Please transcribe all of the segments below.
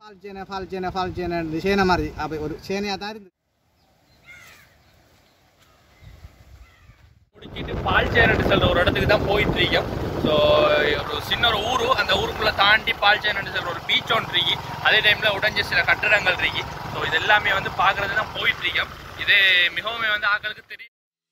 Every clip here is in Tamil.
பால் சேனை பால் சேனை பால் சேனை சேனை மாதிரி அப்போ ஒரு சேனையாக தான் இருந்து முடிச்சிட்டு பால்ச்சேரன் சொல்ற ஒரு இடத்துக்கு தான் போயிட்டு இருக்கோம் ஸோ ஒரு சின்ன ஒரு ஊரு அந்த ஊருக்குள்ள தாண்டி பால்ச்சேரன் சொல்ற ஒரு பீச் ஒன்று இருக்கு அதே டைம்ல உடைஞ்ச சில கட்டடங்கள் இருக்கு ஸோ இது எல்லாமே வந்து பார்க்கறது தான் போயிட்டு இருக்கோம் இது மிகவும் வந்து ஆக்களுக்கு தெரியும்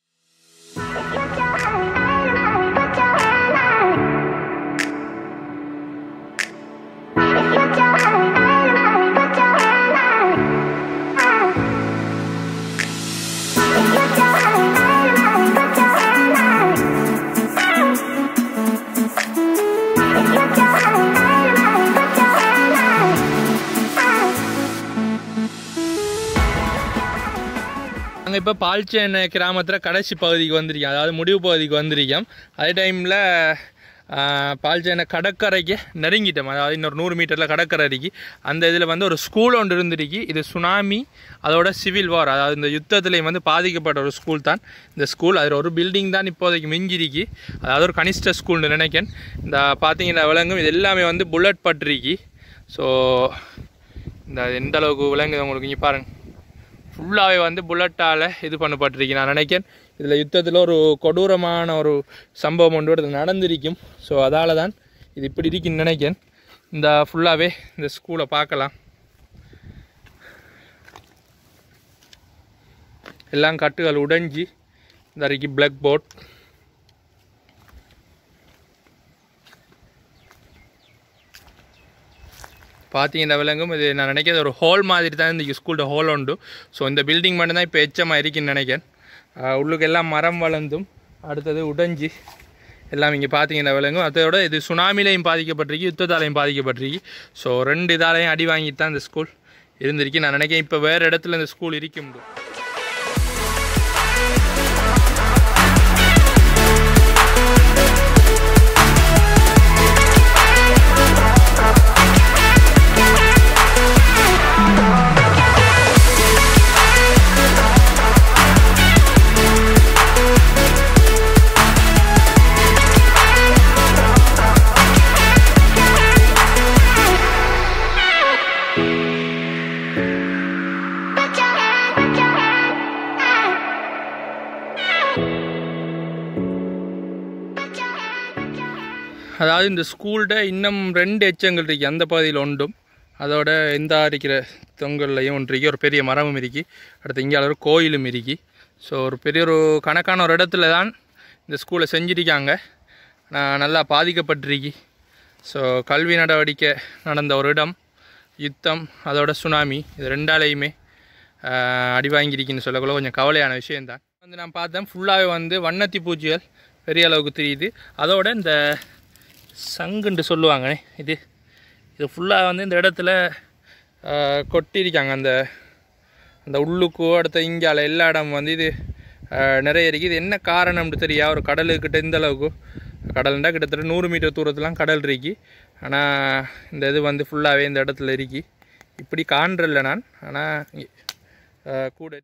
நாங்கள் இப்போ பால்ச்சேனை கிராமத்தில் கடைசி பகுதிக்கு வந்திருக்கோம் அதாவது முடிவு பகுதிக்கு வந்திருக்கோம் அதே டைமில் பால்ச்சேனை கடற்கரைக்கு நெருங்கிட்டோம் அதாவது இன்னொரு நூறு மீட்டரில் கடற்கரை இருக்கு அந்த இதில் வந்து ஒரு ஸ்கூல் ஒன்று இருந்திருக்கு இது சுனாமி அதோட சிவில் வார் அதாவது இந்த யுத்தத்துலேயும் வந்து பாதிக்கப்பட்ட ஒரு ஸ்கூல் தான் இந்த ஸ்கூல் அதில் ஒரு பில்டிங் தான் இப்போதைக்கு மிஞ்சிருக்கு அதாவது ஒரு கனிஷ்ட ஸ்கூல்னு நினைக்கிறேன் இந்த பார்த்தீங்கன்னா விலங்கும் இது எல்லாமே வந்து புல்லட் பட்டிருக்கு ஸோ இந்த எந்த அளவுக்கு விலங்குது உங்களுக்கு இங்கே பாருங்க ஃபுல்லாகவே வந்து புல்லட்டால் இது பண்ணப்பட்டிருக்கு நான் நினைக்கிறேன் இதில் யுத்தத்தில் ஒரு கொடூரமான ஒரு சம்பவம் ஒன்று இடத்துல நடந்திருக்கும் ஸோ அதால் தான் இது இப்படி இருக்குன்னு நினைக்கிறேன் இந்த ஃபுல்லாகவே இந்த ஸ்கூலை பார்க்கலாம் எல்லாம் கட்டுகள் உடைஞ்சி இந்த இருக்கு பிளாக் போர்ட் பார்த்தீங்கன்னா விலங்கும் இது நான் நினைக்கிறது ஒரு ஹால் மாதிரி தான் இந்த ஸ்கூலோட ஹால் உண்டு ஸோ இந்த பில்டிங் மட்டும்தான் இப்போ எச்சமாக இருக்குன்னு நினைக்கிறேன் ஆஹ் உள்ளுக்கு எல்லாம் மரம் வளர்ந்தும் அடுத்தது உடைஞ்சி எல்லாம் இங்கே பார்த்தீங்கன்னா விலங்கும் அதோட இது சுனாமிலையும் பாதிக்கப்பட்டிருக்கு யுத்தத்தாலையும் பாதிக்கப்பட்டிருக்கு ஸோ ரெண்டு இதாலையும் அடி வாங்கிட்டு தான் இந்த ஸ்கூல் இருந்திருக்கு நான் நினைக்கிறேன் இப்போ வேறு இடத்துல இந்த ஸ்கூல் இருக்க முடியும் அதாவது இந்த ஸ்கூல்ட இன்னும் ரெண்டு எச்சங்கள் இருக்கு அந்த பகுதியில் ஒன்றும் அதோட இந்த இருக்கிற தொங்கல்லையும் ஒன்று இருக்கு ஒரு பெரிய மரமும் இருக்கு அடுத்து இங்கே ஒரு கோயிலும் இருக்கு ஸோ ஒரு பெரிய ஒரு கணக்கான ஒரு இடத்துல தான் இந்த ஸ்கூலை செஞ்சிருக்காங்க நான் நல்லா பாதிக்கப்பட்டிருக்கு ஸோ கல்வி நடவடிக்கை நடந்த ஒரு இடம் யுத்தம் அதோட சுனாமி இது ரெண்டாலையுமே ஆஹ், அடி வாங்கியிருக்குன்னு சொல்லக்குள்ள கொஞ்சம் கவலையான விஷயம்தான் வந்து நான் பார்த்தேன் ஃபுல்லாகவே வந்து வண்ணத்தி பூச்சிகள் பெரிய அளவுக்கு தெரியுது அதோட இந்த சங்குன்ட்டு சொல்லுவாங்கண்ணே இது இது ஃபுல்லாக வந்து இந்த இடத்துல ஆஹ், கொட்டியிருக்காங்க அந்த அந்த உள்ளுக்கோ அடுத்த இங்கால எல்லா இடம் வந்து இது ஆஹ், நிறைய இருக்குது இது என்ன காரணம்னு தெரியா ஒரு கடலுக்கிட்ட இந்த அளவுக்கு கடல்ண்டா கிட்டத்தட்ட நூறு மீட்டர் தூரத்துலாம் கடல் இருக்கு ஆனால் இந்த இது வந்து ஃபுல்லாகவே இந்த இடத்துல இருக்கு இப்படி காண்றல நான் ஆனால் கூட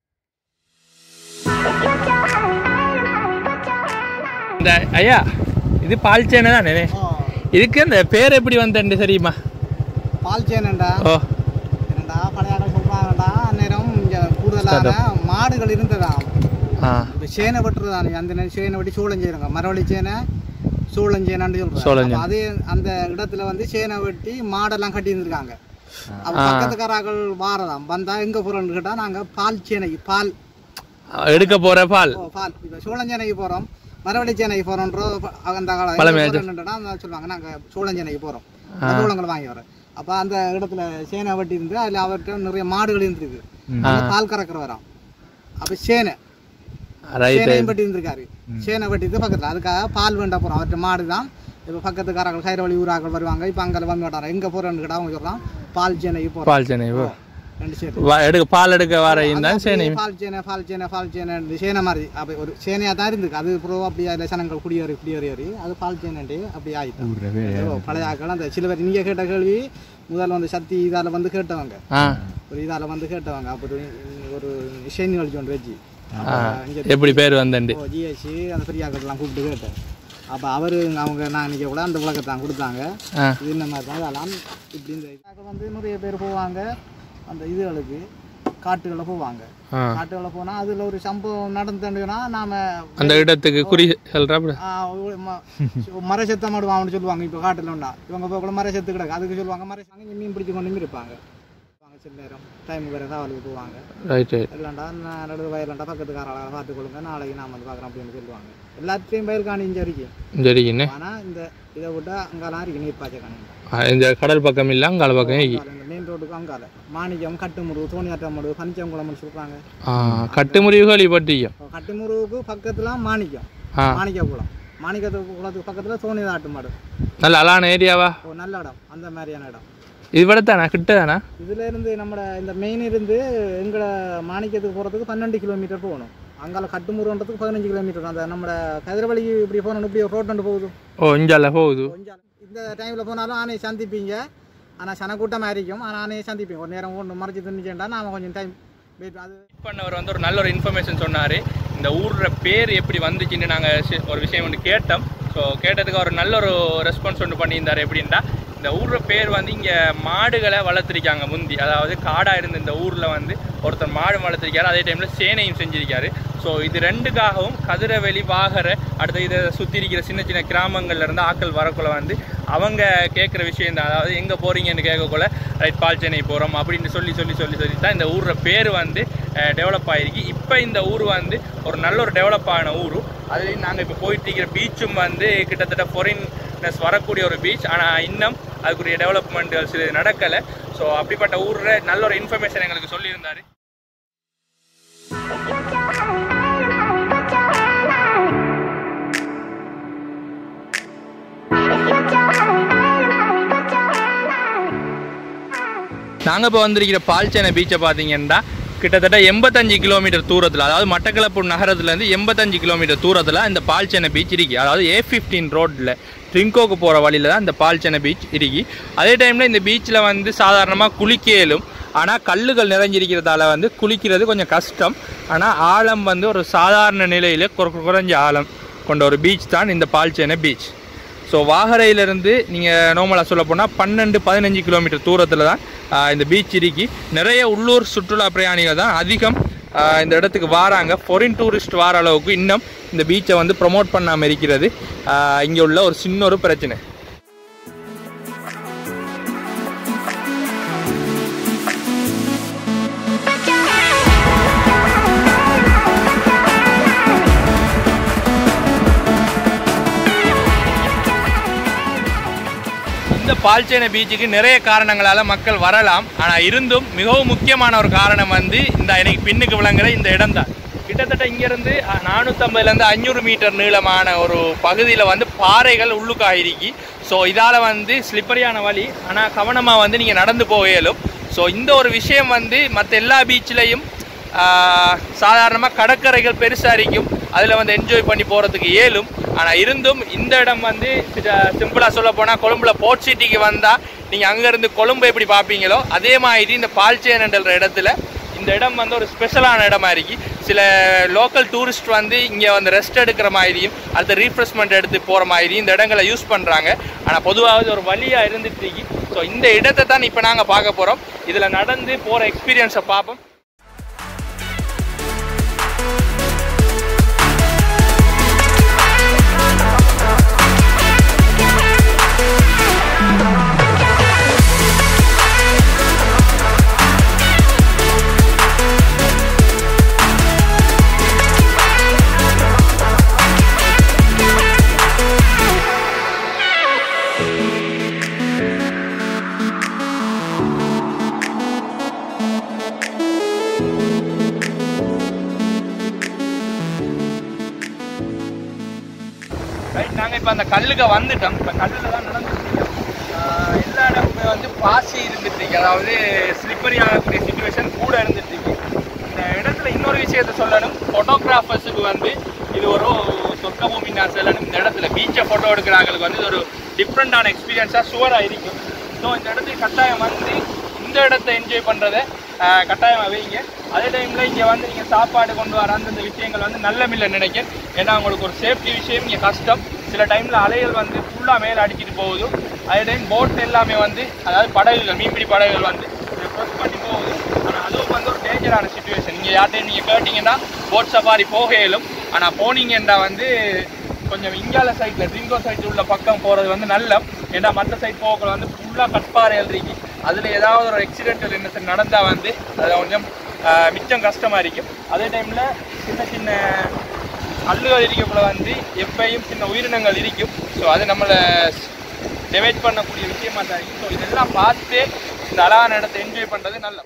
இந்த ஐயா இது பால் சேனை தானே இதுக்கு அந்த பேர் எப்படி வந்தேன் தெரியுமா பால் சேனண்டா ஓ என்னடா பழையாட சொல்கிறாங்கடா அந்நேரம் இங்கே கூடுதலான மாடுகள் இருந்ததாம் ஆ இப்போ சேனை வெட்டுறதானே அந்த நேரம் சேனை வெட்டி சூளம் செய்கிறாங்க மரவள்ளி சேனை சூளம் சேனைன்னு சோளம் சொல்கிறாங்க அதே அந்த இடத்துல வந்து சேனை வெட்டி மாடெல்லாம் கட்டி இருந்திருக்காங்க அப்போ பக்கத்துக்காராக்கள் வாரதாம் வந்தா எங்க போறோம்னு கேட்டா நாங்க பால் சேனைக்கு பால் எடுக்க போற பால் ஓ, பால் இப்போ சோழஞ்சேனைக்கு போறோம் மரவள்ளி சேனைக்கு போறோன்ற அந்த காலம் பழமையா எங்க போறோம்னுட்டா அந்த சொல்லுவாங்க நாங்க சோழஞ்சேனைக்கு போறோம் சோளங்களை வாங்கி வரோம் அப்ப அந்த இடத்துல சேனை வெட்டி இருந்து அதுல அவர்கிட்ட நிறைய மாடுகள் இருந்திருக்கு அங்க பால் கறக்கிற வரோம் அப்ப சேனை ரைட் சேனையும் வெட்டி இருந்திருக்காரு சேனை வெட்டிட்டு பக்கத்துல அதுக்காக பால் வேண்ட போறோம் அவர்கிட்ட மாடு தான் இப்போ பக்கத்துக்காரர்கள் கயிறு வழி ஊராக்கள் வருவாங்க இப்போ அங்கே வந்து மாட்டாங்க எங்க போறோம்னு கேட்டா அவங்க சொல்றான் பால் சேனைக்கு போறோம் பால் சேனை ஓ. ரெண்டு சேர்த்து வா- எடுக்க பால் எடுக்க வர இந்த சேனை பால் சேனை பால் சேனை பால் சேனை இந்த சேனை மாதிரி அப்படி ஒரு சேனையா தான் இருந்துருக்கு அது அப்புறம் அப்படியே அதில் ஜனங்கள் குடியேறி குடியேறி ஏறி அது பால் சேனண்டி அப்படி ஆயிட்டான் பழைய ஆக்கள் அந்த சில பேர் நீங்க கேட்ட கேள்வி முதல்ல வந்து சக்தி இதால வந்து கேட்டவங்க ஆ ஒரு இதால வந்து கேட்டவங்க அப்புறம் ஒரு இசை நிகழ்ச்சி ஒன்று வச்சு ஆ எப்படி பேர் வந்தேன்டி ஜிஎஸ்சி அந்த பெரிய ஆக்கள்லாம் கூப்பிட்டு கேட்டேன் அப்போ அவர் அவங்க நான் நிற்க கூட அந்த விளக்கத்தான் கொடுத்தாங்க ஆ இது இந்த மாதிரி தான் அதெல்லாம் இப்படி இந்த இதுக்காக வந்து நிறைய பேர் போவாங்க அந்த இதுகளுக்கு காட்டுகளில் போவாங்க ஆ காட்டுகளில் போனால் அதில் ஒரு சம்பவம் நடந்துன்னா நாம அந்த இடத்துக்கு குறி சொல்கிறா ஆ, ஒரு ம- மர செத்த மாடுவாங்கன்னு சொல்லுவாங்க இப்போ காட்டில் உண்டா இவங்க போய் கூட மர செத்து கிடக்கு அதுக்கு சொல்லுவாங்க மர செத்தாங்க மீன் பிடிச்சி கொண்டு இருப்பாங்க இருப்பாங்க சில நேரம் டைம் வேறு காவலுக்கு போவாங்க ரைட் ரைட் இல்லைண்டா நான் நடுவு வயலாண்டா பக்கத்துக்காரங்களை பார்த்து கொள்ளுங்க நாளைக்கு நான் வந்து பார்க்குறேன் அப்படின்னு சொல்லுவாங்க எல்லாத்தையும் பயிர் காணி இங்கே வரைக்கும் சரிங்கண்ணே ஆனால் இந்த இதை விட்டா அங்கெல்லாம் இருக்கு நீர்ப்பாய்ச்ச காணி ஆ, இந்த கடல் பக்கம் இல்லை அங்கால பக்கம் இ- இந்த மெயின் ரோட்டுக்கு அங்கால மாணிக்கம் கட்டுமுருகு தோணியாட்டமுடு பஞ்சங்குளம்னு சொல்கிறாங்க ஆ கட்டுமுறிவுகள் இப்பட்டியும் கட்டுமுருகுக்கு பக்கத்தில் மாணிக்கம் ஆ மாணிக்க குளம் மாணிக்கத்து குளத்துக்கு பக்கத்தில் தோணி ஆட்டு மாடு நல்ல அழகான ஏரியாவா ஒரு நல்ல இடம் அந்த மாதிரியான இடம் இது விட தானே கிட்ட தானே இதுல இருந்து நம்ம இந்த மெயின் இருந்து எங்களை மாணிக்கத்துக்கு போகிறதுக்கு பன்னெண்டு கிலோமீட்டர் போகணும் அங்கால கட்டுமுருன்றதுக்கு பதினஞ்சு கிலோமீட்டர் அந்த நம்ம கதிரவழி இப்படி போகணும் இப்படி ரோட் ஒன்று போகுது ஓ இஞ்சால போகுது கொஞ்சம் இந்த டைமில் போனாலும் ஆனையை சந்திப்பீங்க ஆனால் சனக்கூட்டமாக இருக்கும் ஆனால் ஆனையை சந்திப்பீங்க ஒரு நேரம் ஒன்று மறைச்சி தின்னுச்சேன்டா நாம கொஞ்சம் டைம் வெயிட் அது பண்ணவர் வந்து ஒரு நல்ல ஒரு இன்ஃபர்மேஷன் சொன்னார் இந்த ஊரோட பேர் எப்படி வந்துச்சுன்னு நாங்கள் ஒரு விஷயம் ஒன்று கேட்டோம் ஸோ கேட்டதுக்கு அவர் நல்ல ஒரு ரெஸ்பான்ஸ் ஒன்று பண்ணியிருந்தார் எப்படின்னா இந்த ஊரோட பேர் வந்து இங்கே மாடுகளை வளர்த்துருக்காங்க முந்தி அதாவது காடாக இருந்த இந்த ஊரில் வந்து ஒருத்தர் மாடு வளர்த்துருக்காரு அதே டைமில் சேனையும் செஞ்சிருக்காரு ஸோ இது ரெண்டுக்காகவும் கதிரவெளி வாகரை அடுத்து இதை சுற்றி இருக்கிற சின்ன சின்ன கிராமங்கள்ல இருந்து ஆட்கள் வரக்குள்ள வந்து அவங்க கேட்குற விஷயம் தான் அதாவது எங்கே போகிறீங்கன்னு கேட்கக்குள்ள ரைட் பால் சென்னை போகிறோம் அப்படின்னு சொல்லி சொல்லி சொல்லி சொல்லி தான் இந்த ஊரோட பேர் வந்து டெவலப் ஆகிருக்கு இப்போ இந்த ஊர் வந்து ஒரு நல்ல ஒரு டெவலப் ஆன ஊர் அதுலேயும் நாங்கள் இப்போ போயிட்டு இருக்கிற பீச்சும் வந்து கிட்டத்தட்ட ஃபாரின்னஸ் வரக்கூடிய ஒரு பீச் ஆனால் இன்னும் அதுக்குரிய டெவலப்மெண்ட்ஸ் இது நடக்கலை ஸோ அப்படிப்பட்ட ஊரில் நல்ல ஒரு இன்ஃபர்மேஷன் எங்களுக்கு சொல்லியிருந்தாரு நாங்கள் இப்போ வந்திருக்கிற பால்ச்சேனை பீச்சை பார்த்தீங்கன்னா கிட்டத்தட்ட எண்பத்தஞ்சு கிலோமீட்டர் தூரத்தில் அதாவது மட்டக்களப்பு நகரத்துலேருந்து எண்பத்தஞ்சு கிலோமீட்டர் தூரத்தில் இந்த பால்ச்சேனை பீச் இருக்கு அதாவது ஏ ஃபிஃப்டீன் ரோட்டில் ட்ரிங்கோக்கு போகிற வழியில் தான் இந்த பால்ச்சேனை பீச் இருக்கு அதே டைமில் இந்த பீச்சில் வந்து சாதாரணமாக குளிக்கலும் ஆனால் கல்லுகள் நிறைஞ்சிருக்கிறதால வந்து குளிக்கிறது கொஞ்சம் கஷ்டம் ஆனால் ஆழம் வந்து ஒரு சாதாரண நிலையில் குற- குறைஞ்ச ஆழம் கொண்ட ஒரு பீச் தான் இந்த பால்ச்சேனை பீச் ஸோ வாகரையிலேருந்து நீங்கள் நார்மலாக சொல்ல போனால் பன்னெண்டு பதினஞ்சு கிலோமீட்டர் தூரத்தில் தான் ஆஹ், இந்த பீச் இருக்கு நிறைய உள்ளூர் சுற்றுலா பிரயாணிகள் தான் அதிகம் ஆஹ், இந்த இடத்துக்கு வாராங்க ஃபாரின் டூரிஸ்ட் வார அளவுக்கு இன்னும் இந்த பீச்சை வந்து ப்ரொமோட் பண்ணாமல் இருக்கிறது இங்கே உள்ள ஒரு சின்ன ஒரு பிரச்சனை இந்த பால்ச்சேனை பீச்சுக்கு நிறைய காரணங்களால் மக்கள் வரலாம் ஆனால் இருந்தும் மிகவும் முக்கியமான ஒரு காரணம் வந்து இந்த எனக்கு பின்னுக்கு விளங்குற இந்த இடம்தான் கிட்டத்தட்ட இங்கேருந்து நானூற்றம்பதுலேருந்து அஞ்சூறு மீட்டர் நீளமான ஒரு பகுதியில் வந்து பாறைகள் உள்ளுக்காயிருக்கி ஸோ இதால் வந்து ஸ்லிப்பரியான வழி ஆனால் கவனமாக வந்து நீங்கள் நடந்து போக இயலும் ஸோ இந்த ஒரு விஷயம் வந்து மற்ற எல்லா பீச்லேயும் சாதாரணமாக கடற்கரைகள் பெருசாக இருக்கும் அதில் வந்து என்ஜாய் பண்ணி போகிறதுக்கு இயலும் ஆனால் இருந்தும் இந்த இடம் வந்து சிம்பிளாக சொல்ல போனால் கொழும்புல போர்ட் சிட்டிக்கு வந்தால் நீங்கள் அங்கேருந்து கொழும்பு எப்படி பார்ப்பீங்களோ அதே மாதிரி இந்த பால்ச்சேனன்ற இடத்துல இந்த இடம் வந்து ஒரு ஸ்பெஷலான இடமா இருக்கு சில லோக்கல் டூரிஸ்ட் வந்து இங்கே வந்து ரெஸ்ட் எடுக்கிற மாதிரியும் அடுத்த ரீஃப்ரெஷ்மெண்ட் எடுத்து போகிற மாதிரியும் இந்த இடங்களை யூஸ் பண்ணுறாங்க ஆனால் பொதுவாக ஒரு வழியாக இருந்துட்டு இருக்கு ஸோ இந்த இடத்தை தான் இப்போ நாங்கள் பார்க்க போகிறோம் இதில் நடந்து போகிற எக்ஸ்பீரியன்ஸை பார்ப்போம் ரைட் நாங்கள் இப்போ அந்த கல்லுக்கு வந்துட்டோம் இப்போ கல்லில் தான் நடந்துருக்கோம் எல்லா இடமுமே வந்து பாசி இருந்துட்டு இருக்கு அதாவது ஸ்லிப்பரி ஆகக்கூடிய சுச்சுவேஷன் கூட இருந்துட்டு இருக்கு இந்த இடத்துல இன்னொரு விஷயத்த சொல்லணும் ஃபோட்டோகிராஃபர்ஸுக்கு வந்து இது ஒரு சொர்க்க பூமி நான் சொல்லணும் இந்த இடத்துல பீச்சை ஃபோட்டோ எடுக்கிறாங்களுக்கு வந்து இது ஒரு டிஃப்ரெண்டான எக்ஸ்பீரியன்ஸாக சுவராக இருக்கும் ஸோ இந்த இடத்துக்கு கட்டாயம் வந்து இந்த இடத்த என்ஜாய் பண்ணுறதை கட்டாயமாக வைங்க அதே டைமில் இங்கே வந்து நீங்கள் சாப்பாடு கொண்டு வர அந்தந்த விஷயங்கள் வந்து நல்ல மில்ல நினைக்கிறேன் ஏன்னா உங்களுக்கு ஒரு சேஃப்டி விஷயம் இங்கே கஷ்டம் சில டைமில் அலைகள் வந்து ஃபுல்லாக மேலே அடிச்சிட்டு போகுது அதே டைம் போட் எல்லாமே வந்து அதாவது படகுகள் மீன்பிடி படகுகள் வந்து ப்ரெஸ் பண்ணி போகுது ஆனால் அதுவும் வந்து ஒரு டேஞ்சரான சுச்சுவேஷன் நீங்கள் யார்ட்டையும் நீங்கள் கேட்டிங்கன்னா போட் சஃபாரி போக இயலும் ஆனால் போனீங்கன்னா வந்து கொஞ்சம் இங்கால சைடில் ட்ரிங்கோ சைடு உள்ள பக்கம் போகிறது வந்து நல்ல ஏன்னா மற்ற சைட் போகல வந்து ஃபுல்லாக கட்பாறைகள் இருக்கு அதில் ஏதாவது ஒரு ஆக்சிடென்டல் என்ன நடந்தால் வந்து அது கொஞ்சம் ஆஹ், மிச்சம் கஷ்டமாக இருக்கும் அதே டைமில் சின்ன சின்ன கல்லுகள் இருக்கக்குள்ள வந்து எப்பயும் சின்ன உயிரினங்கள் இருக்கும் ஸோ அது நம்மளை டிவைட் பண்ணக்கூடிய விஷயமா தான் இருக்கும் ஸோ இதெல்லாம் பார்த்து இந்த அழகான இடத்தை என்ஜாய் பண்ணுறது நல்ல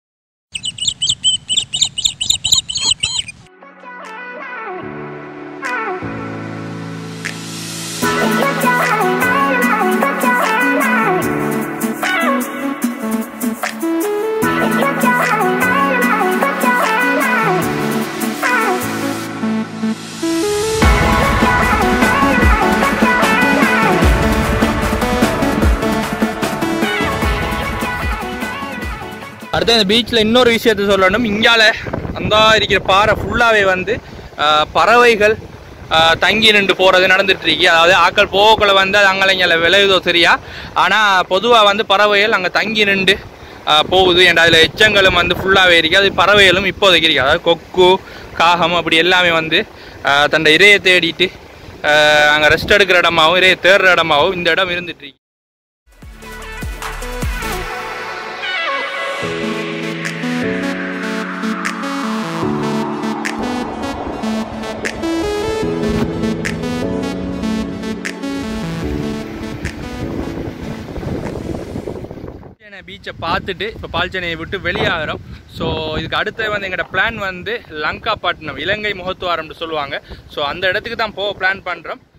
அடுத்து இந்த பீச்சில் இன்னொரு விஷயத்த சொல்லணும் இங்கால அந்த இருக்கிற பாறை ஃபுல்லாகவே வந்து ஆஹ், பறவைகள் ஆஹ், தங்கி நின்று போகிறது நடந்துட்டு இருக்கு அதாவது ஆக்கள் போகக்குள்ள வந்து அது அங்கலைங்கள விளையுதோ சரியா ஆனால் பொதுவாக வந்து பறவைகள் அங்கே தங்கி நின்று ஆஹ், போகுது என்ற அதில் எச்சங்களும் வந்து ஃபுல்லாகவே இருக்கு அது பறவைகளும் இப்போதைக்கு இருக்கு அதாவது கொக்கு காகம் அப்படி எல்லாமே வந்து ஆஹ், தன்னை இரையை தேடிட்டு அங்கே ரெஸ்ட் எடுக்கிற இடமாவும் இரையை தேடுற இடமாவும் இந்த இடம் இருந்துட்டு இருக்கு பால்ச்சேனை பீச்சை பார்த்துட்டு இப்போ பால்ச்சேனையை விட்டு வெளியாகிறோம் ஸோ இதுக்கு அடுத்து வந்து எங்களோட பிளான் வந்து லங்காப்பட்டினம் இலங்கை முகத்துவாரம்னு சொல்லுவாங்க ஸோ அந்த இடத்துக்கு தான் போக பிளான் பண்ணுறோம்